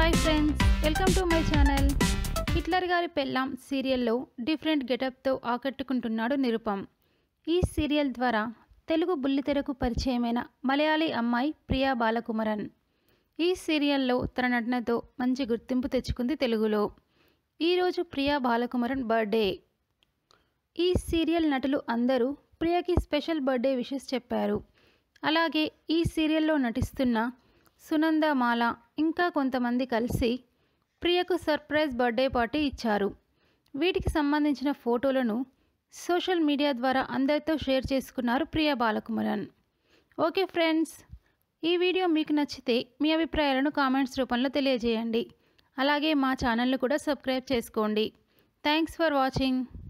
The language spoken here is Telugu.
hi friends welcome to my channel Hitler గారి పెళ్ళాం సీరియల్లో డిఫరెంట్ గెటప్తో ఆకట్టుకుంటున్నాడు నిరుపం ఈ సీరియల్ ద్వారా తెలుగు బుల్లితెరకు పరిచయమైన మలయాళీ అమ్మాయి ప్రియా బాలకుమరన్ ఈ సీరియల్లో తన నటనతో మంచి గుర్తింపు తెచ్చుకుంది తెలుగులో ఈరోజు ప్రియా బాలకుమరన్ బర్త్డే ఈ సీరియల్ నటులు అందరూ ప్రియకి స్పెషల్ బర్త్డే విషెస్ చెప్పారు అలాగే ఈ సీరియల్లో నటిస్తున్న సునంద మాల ఇంకా కొంతమంది కలిసి ప్రియకు సర్ప్రైజ్ బర్త్డే పార్టీ ఇచ్చారు వీటికి సంబంధించిన ఫోటోలను సోషల్ మీడియా ద్వారా అందరితో షేర్ చేసుకున్నారు ప్రియా బాలకుమరన్ ఓకే ఫ్రెండ్స్ ఈ వీడియో మీకు నచ్చితే మీ అభిప్రాయాలను కామెంట్స్ రూపంలో తెలియజేయండి అలాగే మా ఛానల్ను కూడా సబ్స్క్రైబ్ చేసుకోండి థ్యాంక్స్ ఫర్ వాచింగ్